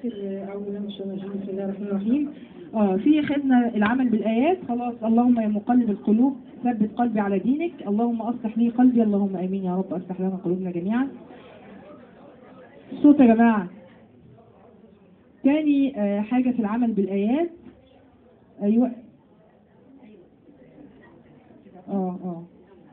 اخر اعوذ بالله من الشيطان الرجيم بسم الله الرحمن الرحيم اه في خدنا العمل بالايات خلاص اللهم يا مقلب القلوب ثبت قلبي على دينك اللهم اصلح لي قلبي اللهم امين يا رب اصلح لنا قلوبنا جميعا صوت يا جماعه تاني آه حاجه في العمل بالايات ايوه اه اه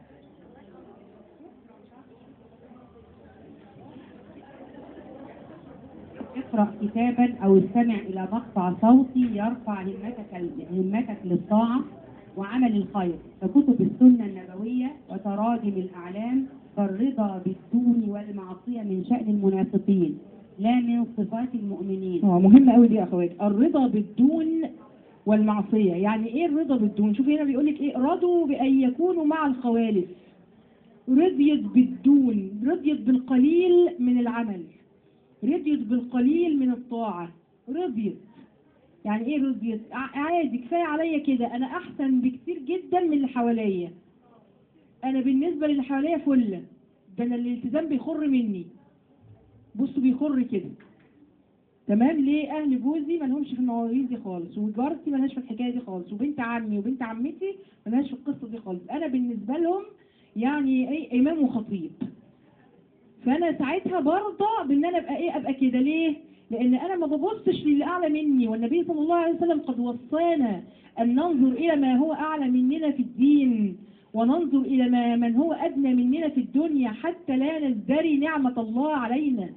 اقرأ كتابا أو استمع إلى مقطع صوتي يرفع همتك همتك للطاعة وعمل الخير ككتب السنة النبوية وتراجم الأعلام فالرضا بالدون والمعصية من شأن المنافقين لا من صفات المؤمنين اه مهم قوي دي يا اخوات الرضا بالدون والمعصيه يعني ايه الرضا بالدون شوف هنا بيقول لك ايه رضوا بان يكونوا مع الخوالف رضيت بالدون رضيت بالقليل من العمل رضيت بالقليل من الطاعه رضيت يعني ايه رضيت ع- عادي كفايه عليا كده انا احسن بكتير جدا من اللي حواليا انا بالنسبه للي حواليا فله ده انا الالتزام بيخر مني بصوا بيخر كده تمام ليه اهل جوزي ما لهمش في المواويل دي خالص وجارتي ما لهاش في الحكايه دي خالص وبنت عمي وبنت عمتي ما لهاش في القصه دي خالص انا بالنسبه لهم يعني ايه امام وخطيب فانا ساعتها برضى بان انا ابقى ايه ابقى كده ليه لان انا ما ببصش للي اعلى مني والنبي صلى الله عليه وسلم قد وصانا ان ننظر الى ما هو اعلى مننا في الدين وننظر الى ما من هو ادنى مننا في الدنيا حتى لا نزدري نعمه الله علينا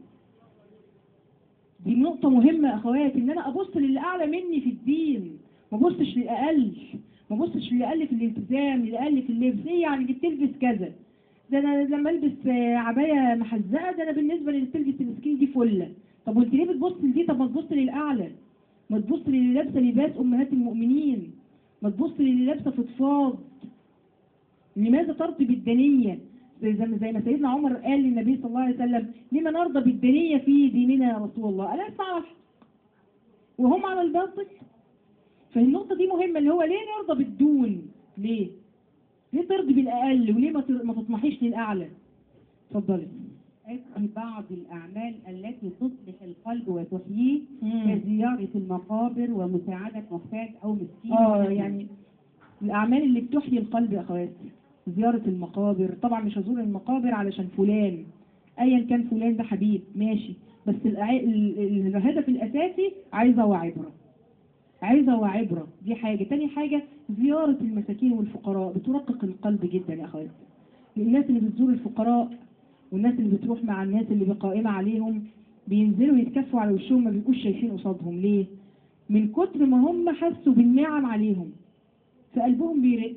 دي نقطة مهمة يا أخوات إن أنا أبص للي أعلى مني في الدين ما أبصش للأقل ما أبصش للأقل في الالتزام للأقل في اللبس إيه يعني دي بتلبس كذا ده أنا لما ألبس آه، عباية محزقة ده أنا بالنسبة للي بتلبس السكين دي فلة طب وأنت ليه بتبص لدي طب ما تبص للأعلى ما تبص للي لابسة لباس أمهات المؤمنين ما تبص للي لابسة فضفاض لماذا ترضي بالدنية زي زي زي ما سيدنا عمر قال للنبي صلى الله عليه وسلم لما نرضى بالدنية في ديننا يا رسول الله ألا تعرف وهم على الباطل فالنقطة دي مهمة اللي هو ليه نرضى بالدون ليه ليه ترضي بالأقل وليه ما تر- ما تطمحيش للأعلى اتفضلي اذكر بعض الأعمال التي تصلح القلب وتحييه مم. كزيارة المقابر ومساعدة محتاج أو مسكين اه يعني الأعمال اللي بتحيي القلب يا أخواتي زيارة المقابر طبعا مش هزور المقابر علشان فلان أيا كان فلان ده حبيب ماشي بس الأع- ال- ال- الهدف الأساسي عايزة وعبرة عايزة وعبرة دي حاجة تاني حاجة زيارة المساكين والفقراء بترقق القلب جدا يا أخواتي الناس اللي بتزور الفقراء والناس اللي بتروح مع الناس اللي بقائمة عليهم بينزلوا يتكفوا على وشهم ما بيبقوش شايفين قصادهم ليه؟ من كتر ما هم حسوا بالنعم عليهم فقلبهم بيرق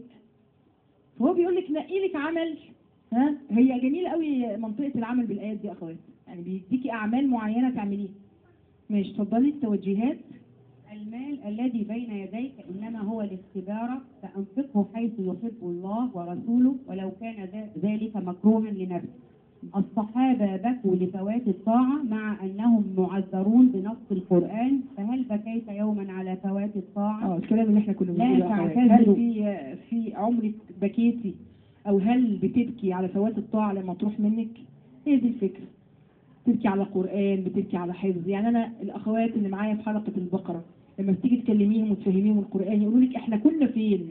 فهو بيقول لك نقي لك عمل ها هي جميله قوي منطقه العمل بالايات دي يا اخوات يعني بيديكي اعمال معينه تعمليها ماشي اتفضلي التوجيهات المال الذي بين يديك إنما هو الاختبار فأنفقه حيث يحب الله ورسوله ولو كان ذا- ذلك مكروها لنفسه الصحابة بكوا لفوات الطاعة مع أنهم معذرون بنص القرآن فهل بكيت يوما على فوات الطاعة؟ اه الكلام اللي احنا كنا لا بنقوله يا أخوات. تعتذروا. هل في في عمرك بكيتي او هل بتبكي على فوات الطاعه لما تروح منك هي دي الفكره بتبكي على قران بتبكي على حفظ يعني انا الاخوات اللي معايا في حلقه البقره لما بتيجي تكلميهم وتفهميهم القران يقولوا لك احنا كنا فين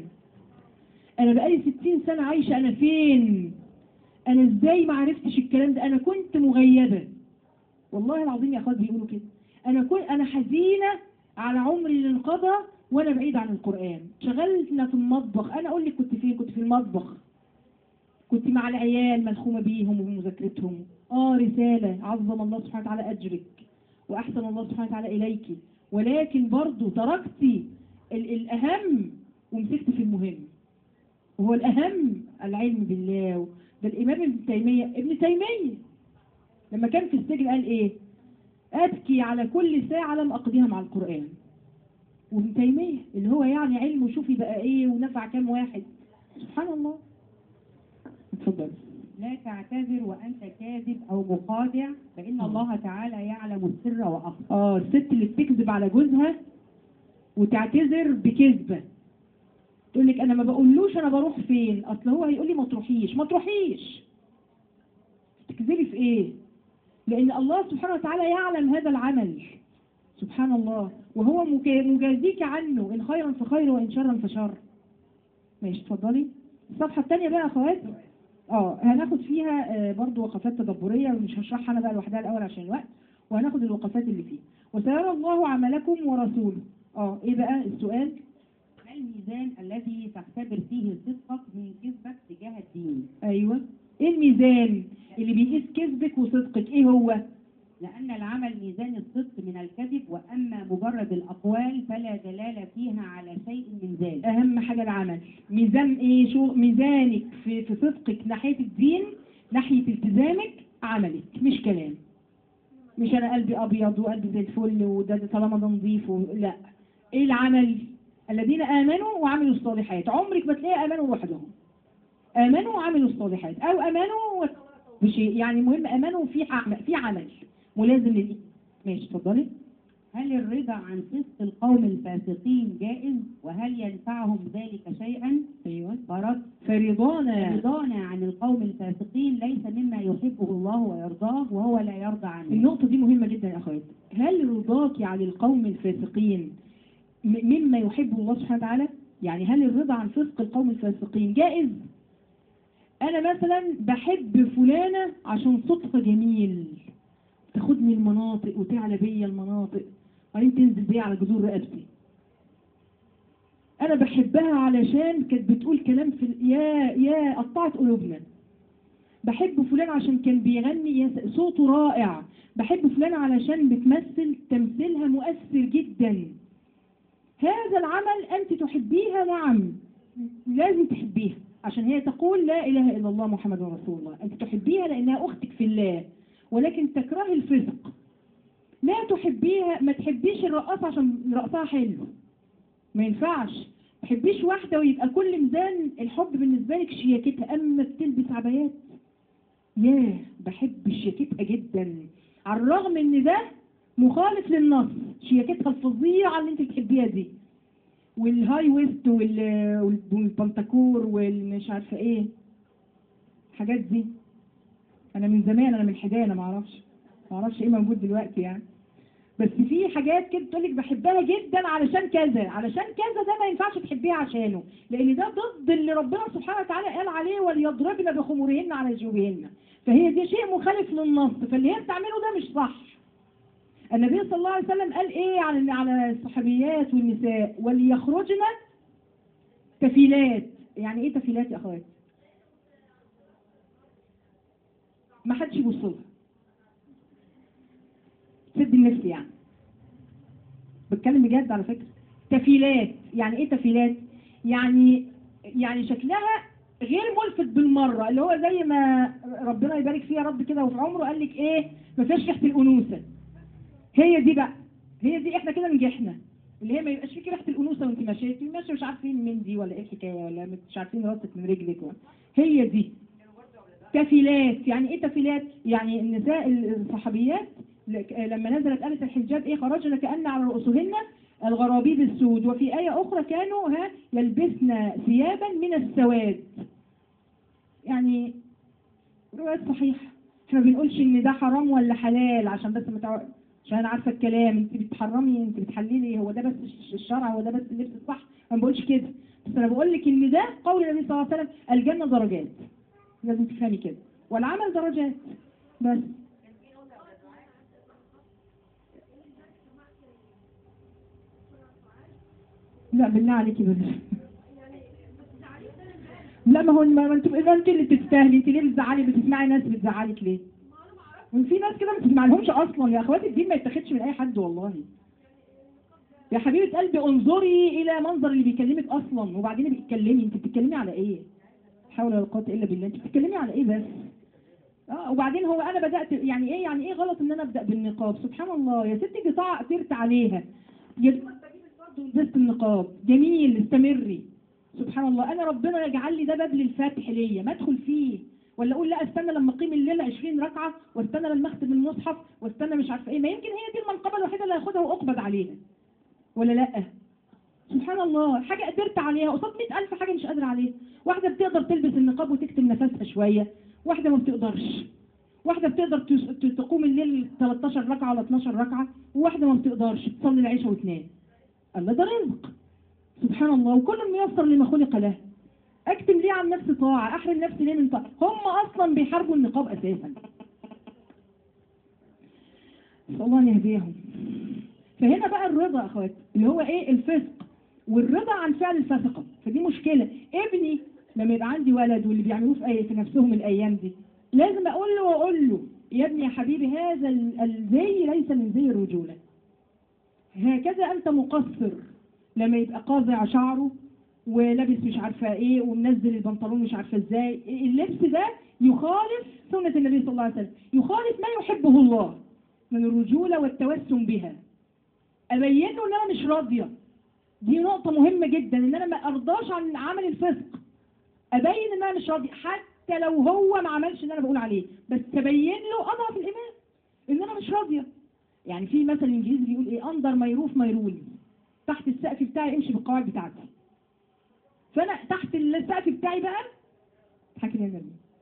انا بقالي 60 سنه عايشه انا فين انا ازاي ما عرفتش الكلام ده انا كنت مغيبه والله العظيم يا اخوات بيقولوا كده انا كنت انا حزينه على عمري اللي انقضى وانا بعيد عن القران شغلنا في المطبخ انا اقول لك كنت فين كنت في المطبخ كنت مع العيال ملخومه بيهم وبمذاكرتهم اه رساله عظم الله سبحانه وتعالى اجرك واحسن الله سبحانه وتعالى اليك ولكن برضو تركتي ال- الاهم ومسكت في المهم وهو الاهم العلم بالله ده الامام ابن تيميه ابن تيميه لما كان في السجن قال ايه ابكي على كل ساعه لم اقضيها مع القران وابن تيميه اللي هو يعني علمه شوفي بقى ايه ونفع كام واحد سبحان الله اتفضل لا تعتذر وأنت كاذب أو مخادع فإن الله تعالى يعلم السر وأخفى اه الست اللي بتكذب على جوزها وتعتذر بكذبه تقول لك انا ما بقولوش انا بروح فين اصل هو هيقول لي ما تروحيش ما تروحيش تكذبي في ايه لان الله سبحانه وتعالى يعلم هذا العمل سبحان الله وهو مجا- مجازيك عنه إن خيرا فخير وإن شرا فشر ماشي اتفضلي الصفحة الثانية بقى يا أخوات اه هناخد فيها آه، برضو وقفات تدبرية ومش هشرحها أنا بقى لوحدها الأول عشان الوقت وهناخد الوقفات اللي فيه وسيرى الله عملكم ورسوله اه ايه بقى السؤال ما الميزان الذي تختبر فيه صدقك من كذبك تجاه الدين ايوه ايه الميزان اللي بيقيس كذبك وصدقك ايه هو لأن العمل ميزان الصدق من الكذب وأما مجرد الأقوال فلا دلالة فيها على شيء من ذلك اهم حاجة العمل ميزان ايه شو ميزانك في, في صدقك ناحية الدين ناحية التزامك عملك مش كلام مش انا قلبي ابيض وقلبي زي الفل وده ده طالما ده نظيف و- لا ايه العمل الذين امنوا وعملوا الصالحات عمرك ما تلاقي امنوا لوحدهم امنوا وعملوا الصالحات او امنوا بشيء يعني مهم امنوا في عمل في عمل ملازم للايمان ماشي اتفضلي هل الرضا عن فسق القوم الفاسقين جائز وهل ينفعهم ذلك شيئا؟ ايوه فرد فرضانا رضانا عن القوم الفاسقين ليس مما يحبه الله ويرضاه وهو لا يرضى عنه النقطة دي مهمة جدا يا أخوات هل رضاك عن القوم الفاسقين م- مما يحبه الله سبحانه وتعالى يعني هل الرضا عن فسق القوم الفاسقين جائز أنا مثلا بحب فلانة عشان صوتها جميل تاخدني المناطق وتعلى بيا المناطق وبعدين تنزل بيا على جذور رقبتي أنا بحبها علشان كانت بتقول كلام في ال- يا يا قطعت قلوبنا بحب فلان عشان كان بيغني يا س- صوته رائع بحب فلان علشان بتمثل تمثيلها مؤثر جدا هذا العمل أنت تحبيها نعم لازم تحبيها عشان هي تقول لا إله إلا الله محمد رسول الله أنت تحبيها لأنها أختك في الله ولكن تكرهي الفسق لا تحبيها ما تحبيش الرقاصة عشان رقصها حلو ما ينفعش ما تحبيش واحدة ويبقى كل ميزان الحب بالنسبة لك شياكتها أما بتلبس عبايات ياه بحب شياكتها جدا على الرغم ان ده مخالف للنص شياكتها الفظيعة اللي انت بتحبيها دي والهاي ويست وال- والبنتكور والمش عارفة ايه الحاجات دي انا من زمان انا من حدانا معرفش معرفش ايه موجود دلوقتي يعني بس في حاجات كده تقولك بحبها جدا علشان كذا علشان كذا ده ما ينفعش تحبيها عشانه لان ده ضد اللي ربنا سبحانه وتعالى قال عليه وليضربن بخمورهن على جيوبهن فهي دي شيء مخالف للنص فاللي هي بتعمله ده مش صح النبي صلى الله عليه وسلم قال ايه على على الصحابيات والنساء وليخرجن تفيلات يعني ايه تفيلات يا اخوات ما حدش يبص لها سد النفس يعني بتكلم بجد على فكرة تفيلات يعني ايه تفيلات يعني يعني شكلها غير ملفت بالمرة اللي هو زي ما ربنا يبارك فيها رب كده وفي عمره قال لك ايه ما فيهاش ريحة الأنوثة هي دي بقى هي دي احنا كده نجحنا اللي هي ما يبقاش فيك ريحة الأنوثة وانت ماشية انت ماشية مش عارفين مين دي ولا ايه الحكاية ولا مش عارفين راسك من رجلك ولا هي دي تفيلات يعني ايه تفيلات يعني النساء الصحابيات لك- لما نزلت آية الحجاب ايه خرجنا كأن على رؤوسهن الغرابيب السود وفي آية أخرى كانوا ها يلبسن ثيابا من السواد يعني روايات صحيحة احنا ما بنقولش ان ده حرام ولا حلال عشان بس متع... عشان انا عارفه الكلام انت بتحرمي انت بتحللي هو ده بس الشرع هو ده بس اللبس الصح انا ما بقولش كده بس انا بقول لك ان ده قول النبي صلى الله عليه وسلم الجنه درجات لازم تفهمي كده والعمل درجات بس لا بالله عليكي بس لا ما هو ما ما انت ما انت اللي بتستاهلي انت ليه بتزعلي بتسمعي ناس بتزعلك ليه؟ وفي ناس كده ما بتسمعلهمش اصلا يا اخواتي الدين ما يتاخدش من اي حد والله يا حبيبه قلبي انظري الى منظر اللي بيكلمك اصلا وبعدين بتتكلمي انت بتتكلمي على ايه؟ لا حول ولا قوه الا بالله انت بتتكلمي على ايه بس؟ اه وبعدين هو انا بدات يعني ايه يعني ايه غلط ان انا ابدا بالنقاب سبحان الله يا ستي قطاع اثرت عليها يا لبست النقاب جميل استمري سبحان الله انا ربنا يجعل لي ده باب للفتح ليا ما ادخل فيه ولا اقول لا استنى لما اقيم الليل 20 ركعه واستنى لما اختم المصحف واستنى مش عارفه ايه ما يمكن هي دي المنقبه الوحيده اللي هاخدها واقبض عليها ولا لا سبحان الله حاجه قدرت عليها قصاد 100000 حاجه مش قادره عليها واحده بتقدر تلبس النقاب وتكتم نفسها شويه واحده ما بتقدرش واحده بتقدر تس- ت- تقوم الليل 13 ركعه ولا 12 ركعه وواحده ما بتقدرش تصلي العشاء وتنام الله ده رزق سبحان الله وكل ميسر لما خلق له اكتم ليه عن نفسي طاعه احرم نفسي ليه من طاعه هم اصلا بيحاربوا النقاب اساسا نسال الله ان يهديهم فهنا بقى الرضا يا اخواتي اللي هو ايه الفسق والرضا عن فعل الفسقه فدي مشكله ابني لما يبقى عندي ولد واللي بيعملوه في, أي في نفسهم الايام دي لازم اقول له واقول له يا ابني يا حبيبي هذا ال- الزي ليس من زي الرجوله هكذا انت مقصر لما يبقى قاطع شعره ولابس مش عارفه ايه ومنزل البنطلون مش عارفه ازاي اللبس ده يخالف سنه النبي صلى الله عليه وسلم يخالف ما يحبه الله من الرجوله والتوسم بها ابين له ان انا مش راضيه دي نقطه مهمه جدا ان انا ما ارضاش عن عمل الفسق ابين ان انا مش راضي حتى لو هو ما عملش اللي انا بقول عليه بس تبين له اضعف الايمان ان انا مش راضيه يعني في مثل انجليزي بيقول ايه اندر ماي روف ماي رول تحت السقف بتاعي امشي بالقواعد بتاعتي فانا تحت السقف بتاعي بقى حكي لي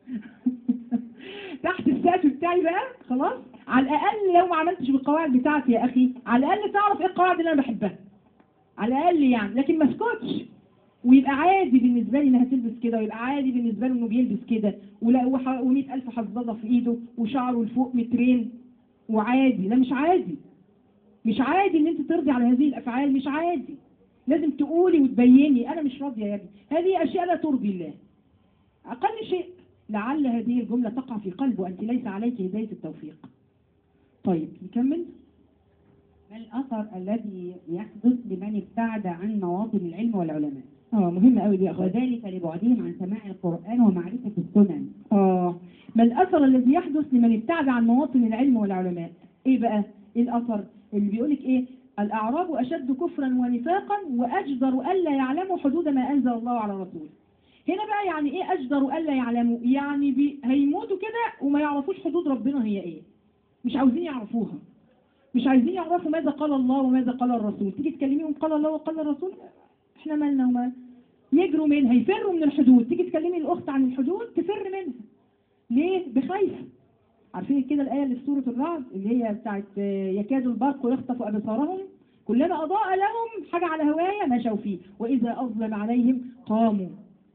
تحت السقف بتاعي بقى خلاص على الاقل لو ما عملتش بالقواعد بتاعتي يا اخي على الاقل تعرف ايه القواعد اللي انا بحبها على الاقل يعني لكن ما اسكتش ويبقى عادي بالنسبه لي انها تلبس كده ويبقى عادي بالنسبه له انه بيلبس كده ولا و100 الف حظاظه في ايده وشعره لفوق مترين وعادي لا مش عادي مش عادي ان انت ترضي على هذه الافعال مش عادي لازم تقولي وتبيني انا مش راضيه يا ابني هذه اشياء لا ترضي الله اقل شيء لعل هذه الجمله تقع في قلبه انت ليس عليك هدايه التوفيق طيب نكمل ما الأثر الذي يحدث لمن ابتعد عن مواطن العلم والعلماء اه مهم قوي دي يا اخواتي وذلك لبعدهم عن سماع القرآن ومعرفة السنن اه ما الاثر الذي يحدث لمن ابتعد عن مواطن العلم والعلماء ايه بقى ايه الاثر اللي بيقولك ايه الاعراب اشد كفرا ونفاقا واجدر الا يعلموا حدود ما انزل الله على رسوله هنا بقى يعني ايه اجدر الا يعلموا يعني بي هيموتوا كده وما يعرفوش حدود ربنا هي ايه مش عاوزين يعرفوها مش عايزين يعرفوا ماذا قال الله وماذا قال الرسول تيجي تكلميهم قال الله وقال الرسول احنا مالنا وما يجروا منها يفروا من الحدود تيجي تكلمي الاخت عن الحدود تفر منها ليه بخايف عارفين كده الآية اللي في سورة الرعد اللي هي بتاعت آه، يكاد البرق يخطف أبصارهم كلما أضاء لهم حاجة على هواية مشوا فيه وإذا أظلم عليهم قاموا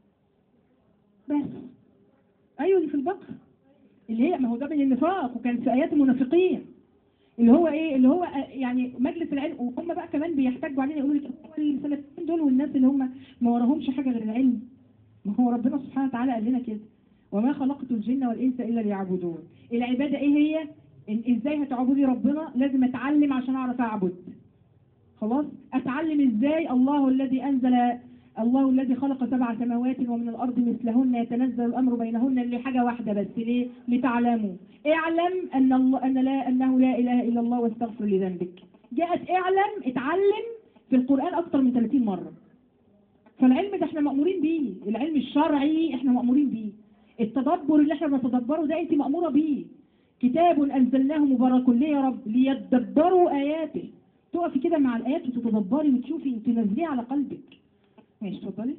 بس أيوة دي في البقرة اللي هي ما هو ده من النفاق وكان في آيات المنافقين اللي هو ايه اللي هو آه، يعني مجلس العلم وهم بقى كمان بيحتاجوا علينا يقولوا لك هو السنتين دول والناس اللي هم ما وراهمش حاجه غير العلم ما هو ربنا سبحانه وتعالى قال لنا كده وما خلقت الجن والانس الا ليعبدون العباده ايه هي إن ازاي هتعبدي ربنا لازم اتعلم عشان اعرف اعبد خلاص اتعلم ازاي الله الذي انزل الله الذي خلق سبع سماوات ومن الارض مثلهن يتنزل الامر بينهن لحاجه واحده بس ليه لتعلموا اعلم ان الله ان لا انه لا اله الا الله واستغفر لذنبك جاءت اعلم اتعلم في القران اكتر من 30 مره فالعلم ده احنا مأمورين بيه العلم الشرعي احنا مأمورين بيه التدبر اللي احنا بنتدبره ده انت مأمورة بيه كتاب أنزلناه مبارك ليه يا رب ليتدبروا آياته تقفي كده مع الآيات وتتدبري وتشوفي تنزليه على قلبك ماشي اتفضلي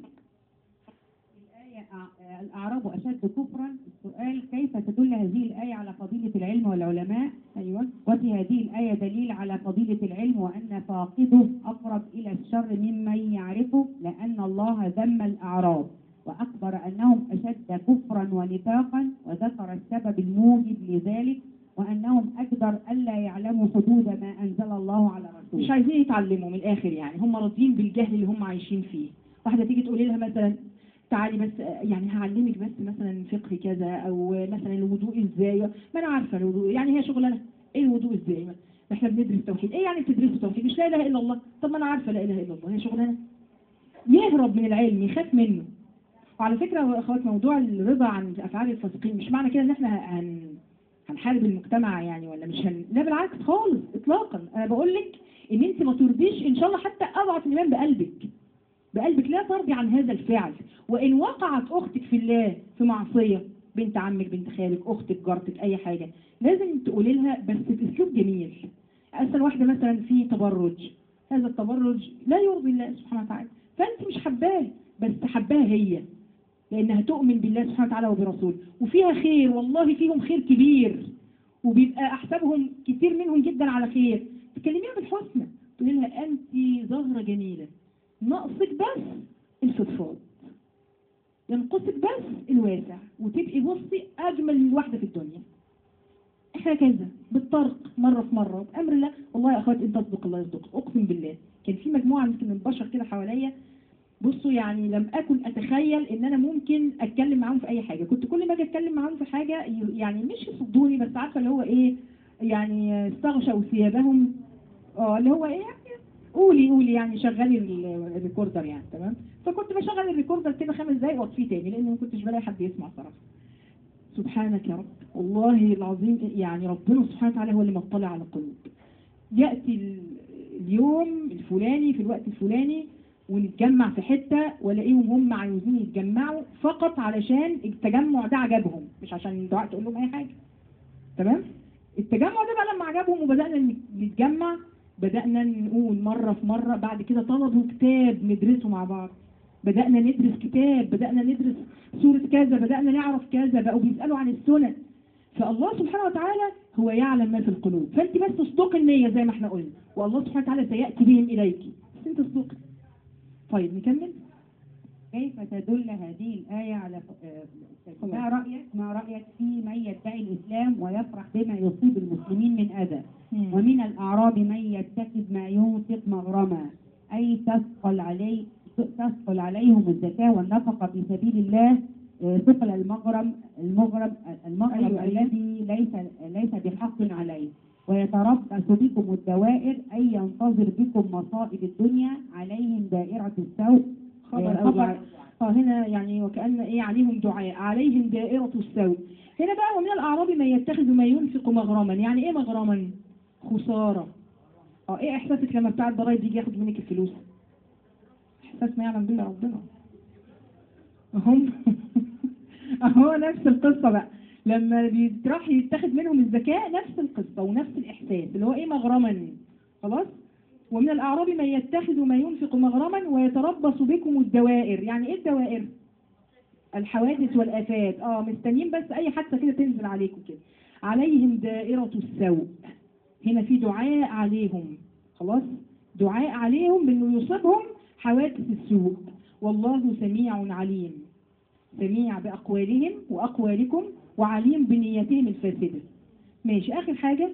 الآية أع- الأعراب أشد كفرا السؤال كيف تدل هذه الآية على فضيلة العلم والعلماء ايوه وفي هذه الآية دليل على فضيلة العلم وأن فاقده أقرب إلى الشر ممن يعرفه لأن الله ذم الأعراب وأخبر أنهم أشد كفرا ونفاقا وذكر السبب الموجب لذلك وأنهم أجدر ألا يعلموا حدود ما أنزل الله على مش رسوله عايزين يتعلموا من الآخر يعني هم راضيين بالجهل اللي هم عايشين فيه واحدة تيجي تقولي لها مثلا تعالي بس يعني هعلمك بس مثلا فقه كذا او مثلا الوضوء ازاي ما انا عارفه الوضوء يعني هي شغلانه ايه الوضوء ازاي ما احنا بندرس توحيد ايه يعني بتدرسوا توحيد مش لا اله الا الله طب ما انا عارفه لا اله الا الله هي شغلانه يهرب من العلم يخاف منه وعلى فكره يا اخوات موضوع الرضا عن افعال الفاسقين مش معنى كده ان احنا هن هنحارب المجتمع يعني ولا مش هن... لا بالعكس خالص اطلاقا انا بقول لك ان انت ما ترضيش ان شاء الله حتى اضعف الايمان بقلبك بقلبك لا ترضي عن هذا الفعل وان وقعت اختك في الله في معصيه بنت عمك بنت خالك اختك جارتك اي حاجه لازم تقولي لها بس باسلوب جميل اسال واحده مثلا في تبرج هذا التبرج لا يرضي الله سبحانه وتعالى فانت مش حباه بس حباها هي لانها تؤمن بالله سبحانه وتعالى وبرسوله وفيها خير والله فيهم خير كبير وبيبقى احسابهم كتير منهم جدا على خير تكلميها بالحسنى تقولي لها انت زهره جميله ناقصك بس الفضفاض ينقصك بس الواسع وتبقي بصي اجمل واحده في الدنيا هكذا بالطرق مرة في مرة بأمر الله والله يا أخوات أنت تصدق الله يصدق أقسم بالله كان في مجموعة يمكن من البشر كده حواليا بصوا يعني لم أكن أتخيل إن أنا ممكن أتكلم معاهم في أي حاجة كنت كل ما أجي أتكلم معاهم في حاجة ي- يعني مش يصدوني بس عارفة اللي هو إيه يعني استغشوا ثيابهم اه اللي هو إيه يعني قولي قولي يعني شغلي ال- الريكوردر يعني تمام فكنت بشغل الريكوردر كده خمس دقايق واطفيه تاني لأن ما كنتش بلاقي حد يسمع صراحة سبحانك يا رب والله العظيم يعني ربنا سبحانه وتعالى هو اللي مطلع على القلوب يأتي ال- اليوم الفلاني في الوقت الفلاني ونتجمع في حتة ولاقيهم هم عايزين يتجمعوا فقط علشان التجمع ده عجبهم مش عشان الدعاء تقول لهم اي حاجة تمام التجمع ده بقى لما عجبهم وبدأنا نتجمع بدأنا نقول مرة في مرة بعد كده طلبوا كتاب ندرسه مع بعض بدأنا ندرس كتاب بدأنا ندرس سورة كذا بدأنا نعرف كذا بقوا بيسألوا عن السنن فالله سبحانه وتعالى هو يعلم ما في القلوب فانت بس تصدق النية زي ما احنا قلنا والله سبحانه وتعالى سيأتي بهم إليك بس انت تصدقي طيب نكمل كيف تدل هذه الآية على آه، ما رأيك ما رأيك في من يدعي الإسلام ويفرح بما يصيب المسلمين من أذى ومن الأعراب من يتخذ ما ينفق مغرما أي تثقل عليه تثقل عليهم الزكاة والنفقة في سبيل الله آه، ثقل المغرم المغرم المغرم أيوة، أيوة. الذي ليس ليس بحق عليه ويتربص بكم الدوائر أي ينتظر بكم مصائب الدنيا عليهم دائرة السوء خبر آه، أو دعاء اه هنا يعني وكأن ايه عليهم دعاء عليهم دائرة السوء هنا بقى ومن الأعراب من يتخذ ما ينفق مغرما يعني ايه مغرما خسارة اه ايه احساسك لما بتاع الضرايب يجي ياخد منك الفلوس احساس ما يعلم بالله ربنا هم اهو نفس القصة بقى لما بيتراح يتاخد منهم الزكاة نفس القصة ونفس الإحساس اللي هو ايه مغرما خلاص ومن الأعراب من يتخذ ما ينفق مغرما ويتربص بكم الدوائر يعني ايه الدوائر الحوادث والآفات اه مستنيين بس اي حادثة كده تنزل عليكم كده عليهم دائرة السوء هنا في دعاء عليهم خلاص دعاء عليهم بانه يصيبهم حوادث السوء والله سميع عليم سميع بأقوالهم وأقوالكم وعليم بنيتهم الفاسدة ماشي آخر حاجة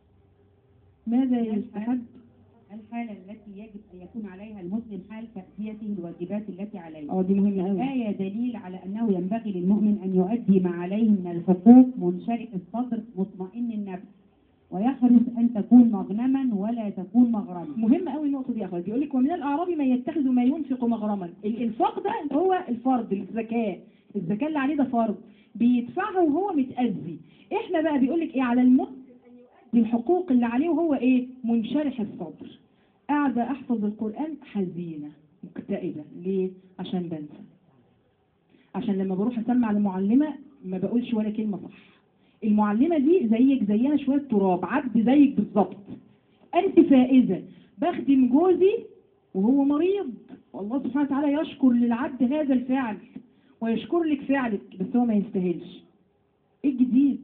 ماذا يستحب الحالة التي يجب أن يكون عليها المسلم حال تأديته الواجبات التي عليه اه دي مهمة قوي الآية دليل على أنه ينبغي للمؤمن أن يؤدي ما عليه من الحقوق منشرح الصدر مطمئن النفس ويحرص أن تكون مغنما ولا تكون مغرما مهم قوي النقطة دي يا اخواتي بيقول لك ومن الأعراب من يتخذ ما ينفق مغرما الإنفاق ده هو الفرض الزكاة الزكاة اللي عليه ده فرض بيدفعها وهو متأذي احنا بقى بيقول لك ايه على المسلم أن يؤدي الحقوق اللي عليه وهو ايه منشرح الصدر قاعدة احفظ القرآن حزينة مكتئبة ليه عشان بنسى عشان لما بروح اسمع لمعلمة ما بقولش ولا كلمة صح المعلمة دي زيك زينا شوية تراب عبد زيك بالظبط أنت فائزة بخدم جوزي وهو مريض والله سبحانه وتعالى يشكر للعبد هذا الفعل ويشكر لك فعلك بس هو ما يستاهلش ايه الجديد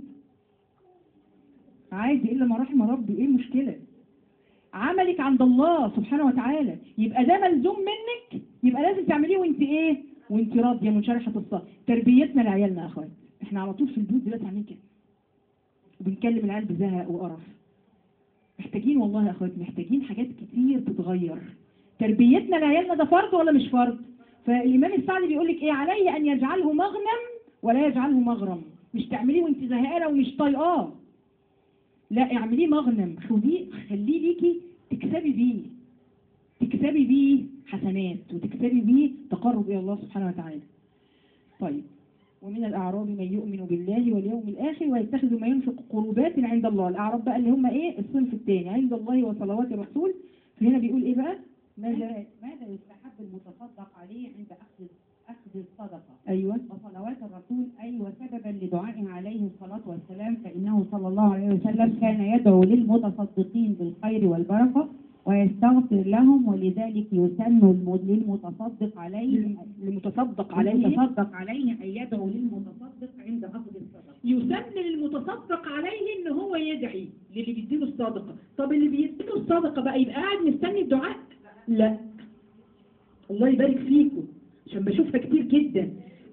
عادي الا ما رحم ربي ايه المشكلة عملك عند الله سبحانه وتعالى يبقى ده ملزوم منك يبقى لازم تعمليه وانت ايه وانت راضيه منشرحه الصدر تربيتنا لعيالنا يا اخوان احنا على طول في البيوت دلوقتي عاملين كده وبنكلم العيال بزهق وقرف محتاجين والله يا اخواتي محتاجين حاجات كتير تتغير تربيتنا لعيالنا ده فرض ولا مش فرض فالامام السعدي بيقول لك ايه عليه ان يجعله مغنم ولا يجعله مغرم مش تعمليه وانت زهقانه ومش طايقاه لا اعمليه مغنم خديه خليه ليكي تكسبي بيه تكسبي بيه حسنات وتكسبي بيه تقرب الى الله سبحانه وتعالى طيب ومن الأعراب من يؤمن بالله واليوم الآخر ويتخذ ما ينفق قربات عند الله الأعراب بقى اللي هم إيه الصنف الثاني عند الله وصلوات الرسول فهنا بيقول إيه بقى ماذا ماذا ماذا يستحب المتصدق عليه عند أخذ أخذ الصدقة أيوة وصلوات الرسول أي وسببا لدعائه عليه الصلاة والسلام فإنه صلى الله عليه وسلم كان يدعو للمتصدقين بالخير والبركة ويستغفر لهم ولذلك يسن الم- للمتصدق عليه المتصدق عليه المتصدق عليه أن يدعو للمتصدق عند أخذ الصدقة يسن للمتصدق عليه ان هو يدعي للي بيديله الصدقه طب اللي بيديله الصدقه بقى يبقى قاعد مستني الدعاء لا الله يبارك فيكم عشان بشوفها كتير جدا